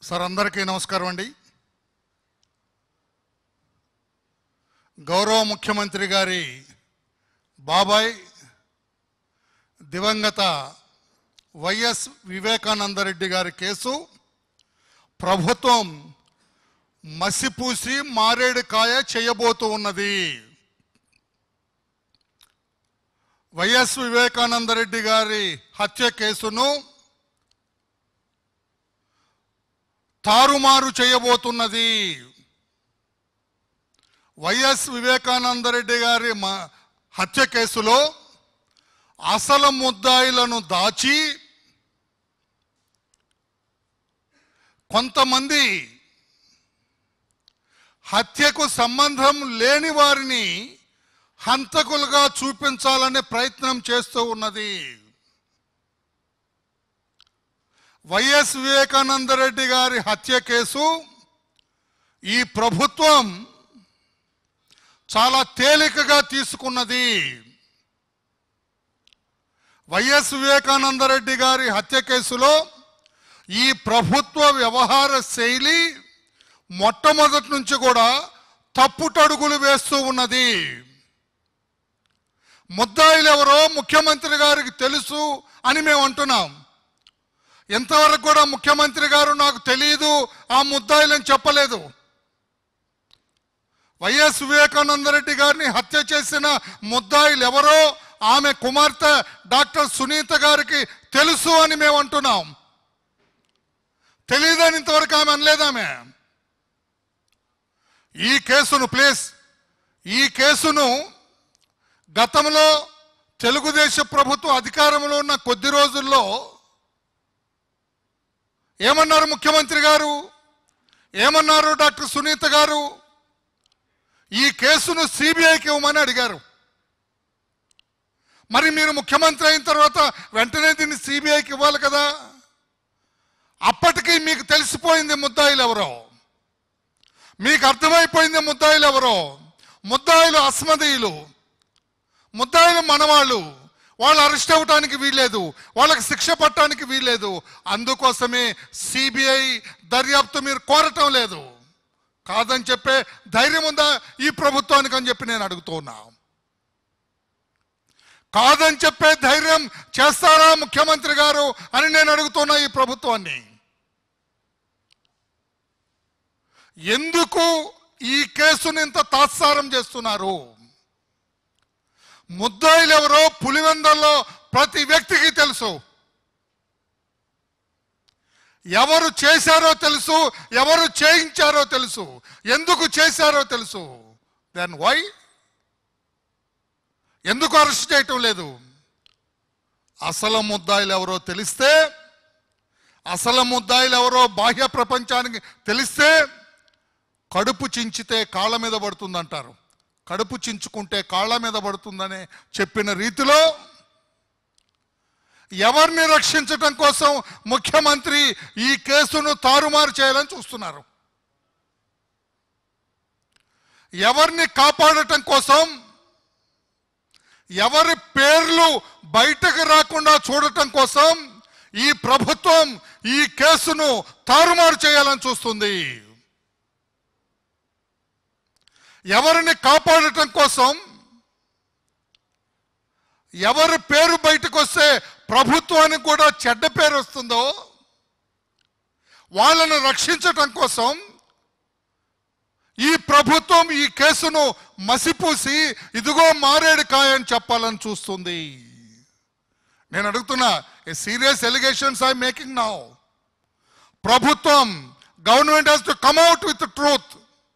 sir అందరికీ నమస్కారం అండి గౌరవ ముఖ్యమంత్రి గారి బాబాయ్ దివంగత వైఎస్ వివేకానందరెడ్డి గారి కేసు ప్రభుత్వం మసిపూసి మారేడుకాయ చేయబోతూ ఉన్నది వైఎస్ వివేకానందరెడ్డి గారి హత్య కేసును తారుమారు చేయబోతున్నది వైఎస్ వివేకానందరెడ్డి గారి మ- హత్య కేసులో అసలు ముద్దాయిలను దాచి కొంతమంది హత్యకు సంబంధం లేని వారిని హంతకులుగా చూపించాలనే ప్రయత్నం చేస్తూ ఉన్నది వైఎస్ వివేకానందరెడ్డి గారి హత్య కేసు ఈ ప్రభుత్వం చాలా తేలికగా తీసుకున్నది వైఎస్ వివేకానందరెడ్డి గారి హత్య కేసులో ఈ ప్రభుత్వ వ్యవహార శైలి మొట్టమొదటి నుంచి కూడా తప్పుటడుగులు వేస్తూ ఉన్నది ముద్దాయిలు ఎవరో ముఖ్యమంత్రి గారికి తెలుసు అని మేము అంటున్నాం ఎంతవరకు కూడా ముఖ్యమంత్రి గారు నాకు తెలియదు ఆ ముద్దాయిలని చెప్పలేదు వైఎస్ వివేకానందరెడ్డి గారిని హత్య చేసిన ముద్దాయిలు ఎవరో ఆమె కుమార్తె డాక్టర్ సునీత గారికి తెలుసు అని మేము అంటున్నాం తెలియదని ఇంతవరకు ఆమె అనలేదామె ఈ కేసును ప్లీజ్ ఈ కేసును గతంలో తెలుగుదేశం ప్రభుత్వం అధికారంలో ఉన్న కొద్ది రోజుల్లో ఏమన్నారు ముఖ్యమంత్రి గారు ఏమన్నారు డాక్టర్ సునీత గారు ఈ కేసును సిబిఐకి ఇవ్వమని అడిగారు మరి మీరు ముఖ్యమంత్రి అయిన తర్వాత వెంటనే దీన్ని సిబిఐకి ఇవ్వాలి కదా అప్పటికి మీకు తెలిసిపోయింది ముద్దాయిలు ఎవరో మీకు అర్థమైపోయింది ముద్దాయిలు ఎవరో ముద్దాయిలు అస్మదీయులు ముద్దాయిలు మనవాళ్ళు వాళ్ళు అరెస్ట్ అవ్వటానికి వీల్లేదు వాళ్ళకి శిక్ష పట్టడానికి వీల్లేదు అందుకోసమే సిబిఐ దర్యాప్తు మీరు కోరటం లేదు కాదని చెప్పే ధైర్యం ఉందా ఈ ప్రభుత్వానికి అని చెప్పి నేను అడుగుతూ ఉన్నా కాదని చెప్పే ధైర్యం చేస్తారా ముఖ్యమంత్రి గారు అని నేను అడుగుతున్నా ఈ ప్రభుత్వాన్ని ఎందుకు ఈ కేసుని ఇంత తాత్సారం చేస్తున్నారు ముద్దాయిలు ఎవరో పులివెందల్లో ప్రతి వ్యక్తికి తెలుసు ఎవరు చేశారో తెలుసు ఎవరు చేయించారో తెలుసు ఎందుకు చేశారో తెలుసు దెన్ వై ఎందుకు అరెస్ట్ చేయటం లేదు అసలు ముద్దాయిలు ఎవరో తెలిస్తే అసలు ముద్దాయిలు ఎవరో బాహ్య ప్రపంచానికి తెలిస్తే కడుపు చించితే కాళ్ళ మీద పడుతుందంటారు కడుపు చించుకుంటే కాళ్ళ మీద పడుతుందని చెప్పిన రీతిలో ఎవరిని రక్షించటం కోసం ముఖ్యమంత్రి ఈ కేసును తారుమారు చేయాలని చూస్తున్నారు ఎవరిని కాపాడటం కోసం ఎవరి పేర్లు బయటకు రాకుండా చూడటం కోసం ఈ ప్రభుత్వం ఈ కేసును తారుమారు చేయాలని చూస్తుంది ఎవరిని కాపాడటం కోసం ఎవరి పేరు బయటకు వస్తే ప్రభుత్వానికి కూడా చెడ్డ పేరు వస్తుందో వాళ్ళను రక్షించటం కోసం ఈ ప్రభుత్వం ఈ కేసును మసిపూసి ఇదిగో మారేడు కాయ అని చెప్పాలని చూస్తుంది నేను అడుగుతున్నా a serious allegations I making now ప్రభుత్వం government has to come out with truth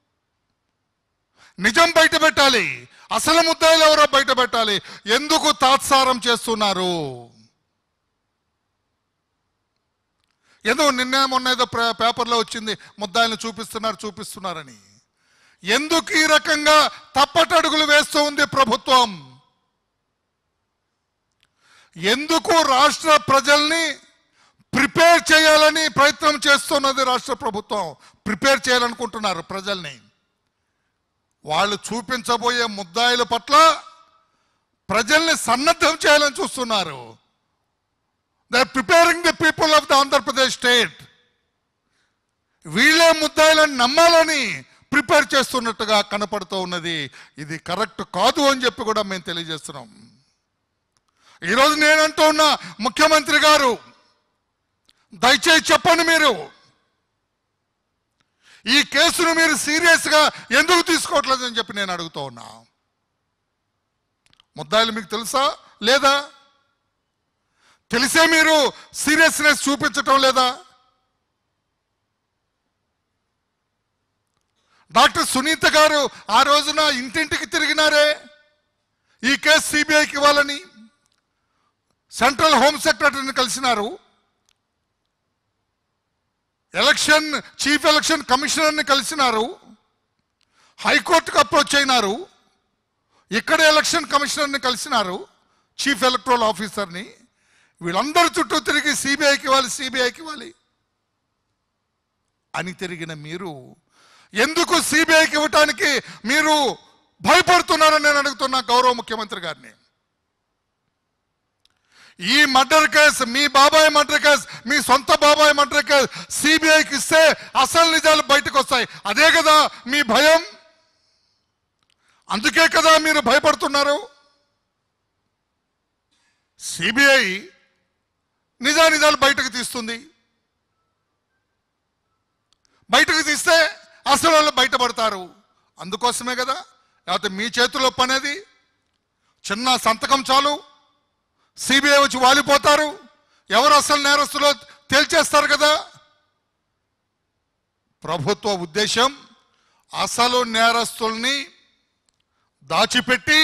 నిజం బయట పెట్టాలి అసలు ముద్దాయిలు ఎవరో బయట పెట్టాలి ఎందుకు తాత్సారం చేస్తున్నారు ఏదో నిన్న మొన్న ఏదో ప్ర- పేపర్లో వచ్చింది ముద్దాయిలను చూపిస్తున్నారు చూపిస్తున్నారని ఎందుకు ఈ రకంగా తప్పటడుగులు వేస్తూ ఉంది ప్రభుత్వం ఎందుకు రాష్ట్ర ప్రజల్ని ప్రిపేర్ చేయాలని ప్రయత్నం చేస్తున్నది రాష్ట్ర ప్రభుత్వం ప్రిపేర్ చేయాలనుకుంటున్నారు ప్రజల్ని వాళ్ళు చూపించబోయే ముద్దాయిల పట్ల ప్రజల్ని సన్నద్ధం చేయాలని చూస్తున్నారు they are preparing the people of the Andhra Pradesh state వీళ్ళే ముద్దాయిలను నమ్మాలని ప్రిపేర్ చేస్తున్నట్టుగా కనపడుతూ ఉన్నది ఇది కరెక్ట్ కాదు అని చెప్పి కూడా మేము తెలియజేస్తున్నాం ఈరోజు నేనంటూ ఉన్న ముఖ్యమంత్రి గారు దయచేసి చెప్పండి మీరు ఈ కేసును మీరు సీరియస్గా ఎందుకు తీసుకోవట్లేదని చెప్పి నేను అడుగుతూ ఉన్నా ముద్దాయిలు మీకు తెలుసా లేదా తెలిసే మీరు సీరియస్నెస్ చూపించటం లేదా డాక్టర్ సునీత గారు ఆ రోజున ఇంటింటికి తిరిగినారే ఈ కేసు సిబిఐకి ఇవ్వాలని సెంట్రల్ హోమ్ సెక్రటరీని కలిసినారు ఎలక్షన్ చీఫ్ ఎలక్షన్ కమిషనర్ని కలిసినారు హైకోర్టుకు అప్రోచ్ అయినారు ఇక్కడ ఎలక్షన్ కమిషనర్ని కలిసినారు చీఫ్ ఎలక్ట్రల్ ఆఫీసర్ని వీళ్ళందరి చుట్టూ తిరిగి సిబిఐకి ఇవ్వాలి సిబిఐకి ఇవ్వాలి అని తిరిగిన మీరు ఎందుకు సిబిఐకి ఇవ్వటానికి మీరు భయపడుతున్నారని నేను అడుగుతున్నా గౌరవ ముఖ్యమంత్రి గారిని ఈ మర్డర్ కేసు మీ బాబాయ్ మర్డర్ కేసు మీ సొంత బాబాయ్ మర్డర్ కేసు సిబిఐకి ఇస్తే అసలు నిజాలు బయటకు వస్తాయి అదే కదా మీ భయం అందుకే కదా మీరు భయపడుతున్నారు సిబిఐ నిజా నిజాలు బయటకు తీస్తుంది బయటకు తీస్తే అసలు వాళ్ళు బయటపడతారు అందుకోసమే కదా లేకపోతే మీ చేతిలో పనేది చిన్న సంతకం చాలు సిబిఐ వచ్చి వాలిపోతారు ఎవరు అసలు నేరస్తులో తేల్చేస్తారు కదా ప్రభుత్వ ఉద్దేశం అసలు నేరస్తుల్ని దాచిపెట్టి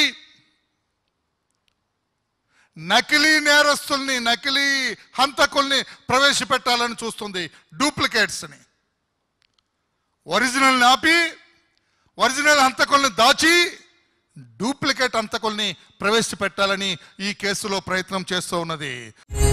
నకిలీ నేరస్తుల్ని నకిలీ హంతకుల్ని ప్రవేశపెట్టాలని చూస్తుంది డూప్లికేట్స్ని ఒరిజినల్ ఆపి ఒరిజినల్ హంతకుల్ని దాచి డూప్లికేట్ హంతకుల్ని ప్రవేశపెట్టాలని ఈ కేసులో ప్రయత్నం చేస్తూ ఉన్నది